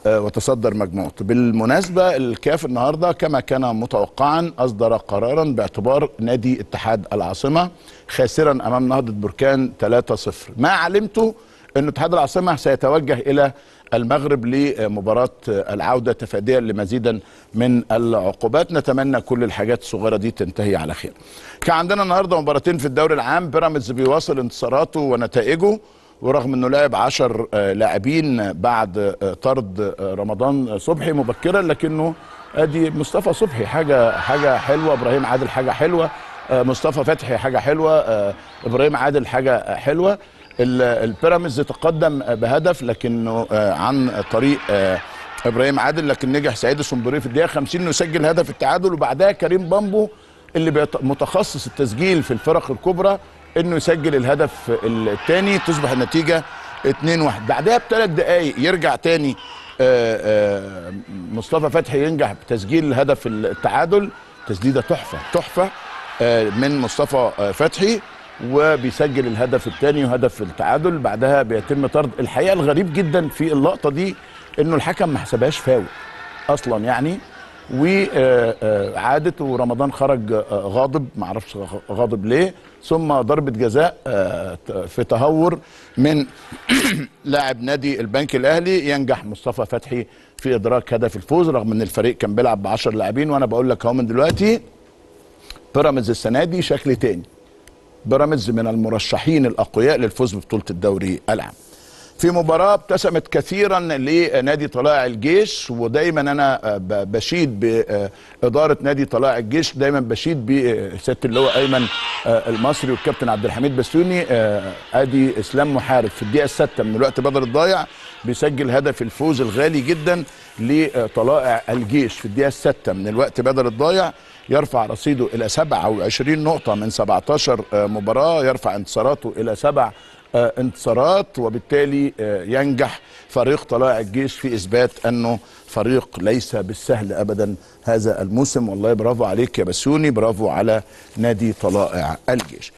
آه، وتصدر مجموعته بالمناسبة الكاف النهاردة كما كان متوقعا أصدر قرارا باعتبار نادي اتحاد العاصمة خاسرا أمام نهضة بركان 3-0 ما علمته أن اتحاد العاصمة سيتوجه إلى المغرب لمباراة العودة تفاديا لمزيدا من العقوبات نتمنى كل الحاجات الصغيرة دي تنتهي على خير كان عندنا النهاردة مباراتين في الدوري العام بيراميدز بيواصل انتصاراته ونتائجه ورغم انه لعب 10 لاعبين بعد آه، طرد آه، رمضان صبحي مبكرا لكنه ادي مصطفى صبحي حاجه حاجه حلوه ابراهيم عادل حاجه حلوه آه، مصطفى فتحي حاجه حلوه آه، ابراهيم عادل حاجه حلوه ال- البيراميدز تقدم بهدف لكنه آه، عن طريق آه، ابراهيم عادل لكن نجح سعيد السنبوري في الدقيقه 50 انه يسجل هدف التعادل وبعدها كريم بامبو اللي بيت- متخصص التسجيل في الفرق الكبرى انه يسجل الهدف الثاني تصبح النتيجه 2-1 بعدها بثلاث دقائق يرجع تاني آه، آه، مصطفى فتحي ينجح بتسجيل الهدف التعادل تسديده تحفه تحفه آه، من مصطفى آه، فتحي وبيسجل الهدف الثاني وهدف التعادل بعدها بيتم طرد الحقيقه الغريب جدا في اللقطه دي انه الحكم ما حسبهاش فاول اصلا يعني وعادت ورمضان خرج آه، غاضب ما اعرفش غ- غاضب ليه ثم ضربه جزاء آه، ت- في تهور من لاعب نادي البنك الاهلي ينجح مصطفى فتحي في ادراك هدف الفوز رغم ان الفريق كان بيلعب ب 10 لاعبين وانا بقول لك اهو من دلوقتي بيراميدز السنه دي شكل تاني بيراميدز من المرشحين الاقوياء للفوز ببطوله الدوري العام في مباراة ابتسمت كثيرا لنادي طلائع الجيش ودايما انا آه، ب- بشيد بإدارة نادي طلائع الجيش دايما بشيد بسيادة اللواء ايمن آه، المصري والكابتن عبد الحميد بسيوني آه، ادي اسلام محارب في الدقيقة السادسة من الوقت بدل الضايع بيسجل هدف الفوز الغالي جدا لطلائع الجيش في الدقيقة السادسة من الوقت بدل الضايع يرفع رصيده الى 27 نقطة من 17 آه، مباراة يرفع انتصاراته الى سبع آه، انتصارات وبالتالي آه، ينجح فريق طلائع الجيش في اثبات انه فريق ليس بالسهل ابدا هذا الموسم والله برافو عليك يا بسيوني برافو على نادي طلائع الجيش